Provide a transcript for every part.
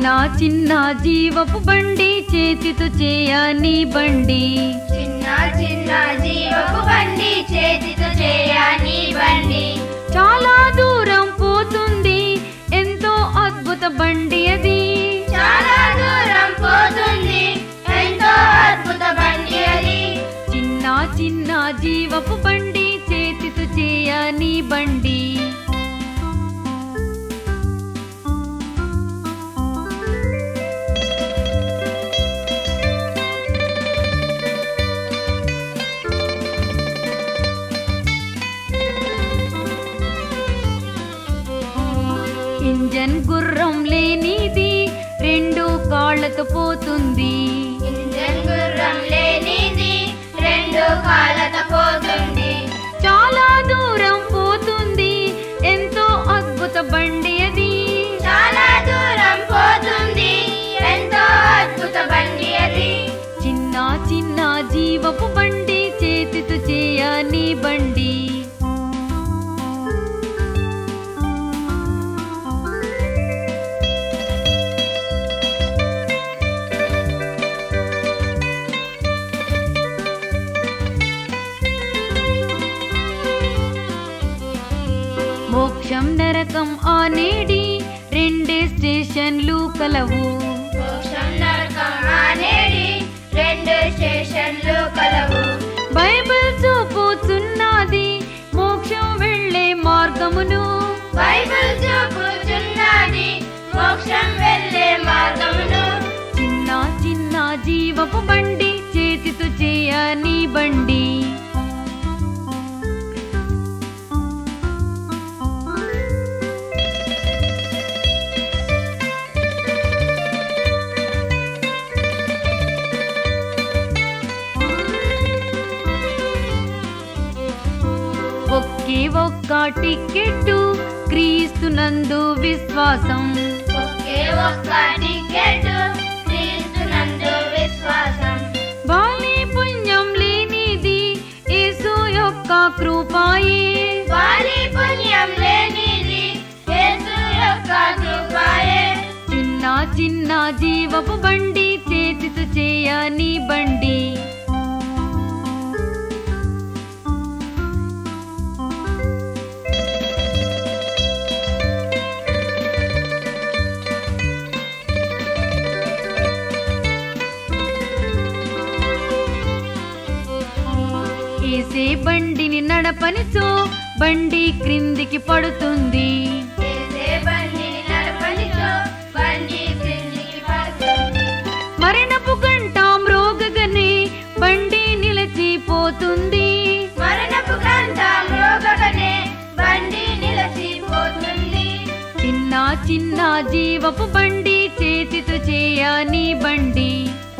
చిన్న జీవపు బండి చేతితో చేయని బండి చిన్న చిన్న జీవపు బండి చేతితో చేయని బండి చాలా దూరం పోతుంది ఎంతో అద్భుత బండి అది చాలా దూరం పోతుంది ఎంతో అద్భుత బండి అది చిన్న చిన్న జీవపు బండి చేతితో చేయని బండి ఇంజన్ గుర్రం లేనిది రెండు కాళ్ళతో పోతుంది ఇంజన్ గుర్రం లేనిది రెండు కాళ్ళతో పోతుంది చాలా దూరం పోతుంది ఎంతో అద్భుత బండి అది చాలా దూరం పోతుంది ఎంతో అద్భుత బండి అది చిన్న చిన్న జీవపు బండి చేతితో చేయని బండి మోక్షం నరకం అనేడి రెండే స్టేషన్లు కలవు మోక్షం నరకం అనేడి రెండు స్టేషన్లు కలవు బైబిల్ చూపుతున్నది మోక్షం వెళ్ళే మార్గమును బైబిల్ చూపుచున్నది మోక్షం వెళ్ళే మార్గమును చిన్న చిన్న జీవపు బండి చేతితో చేయని బండి ఒకే ఒక్క టికెట్టు క్రీస్తునందు విశ్వాసం ఒకే ఒక్క టికెట్ క్రీస్తునందు విశ్వాసం బాలి పుణ్యం లేనిది యేసు యొక్క కృపాయే వారి పుణ్యం లేనిది యేసు యొక్క కృపయే చిన్న చిన్న జీవపు బండి చేతితో చేయని బండి ఏసే బండిని నడపనిచో బండి క్రిందికి పడుతుంది యేసే బండిని నడపనిచో బండి క్రిందికి పడుతుంది మరణపు గంట మ్రోగగనే బండి నిలిచిపోతుంది మరణపు గంట మ్రోగగనే బండి నిలచిపోతుంది చిన్న చిన్న జీవపు బండి చేతితో చేయని బండి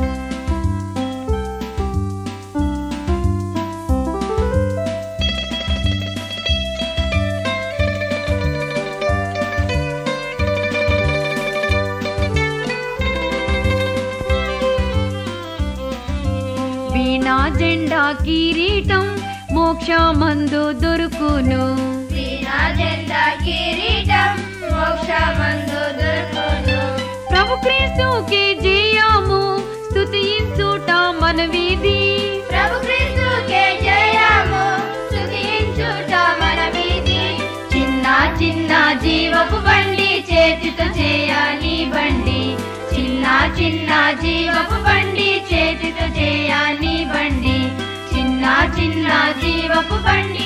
వీణా జెండా కిరీటం మోక్షమందు దొరుకును వీణా జెండా కిరీటం మోక్షమందు దొరుకును ప్రభు క్రీస్తుకే జయము స్తుతించుట మన వీధి ప్రభు క్రీస్తుకే జయము స్తుతించుట మన వీధి చిన్న చిన్న జీవపు బండి చేతితో చేయని బండి చిన్న చిన్న జీవపు బండి చేతితో చేయని బండి చిన్న చిన్న జీవపు బండి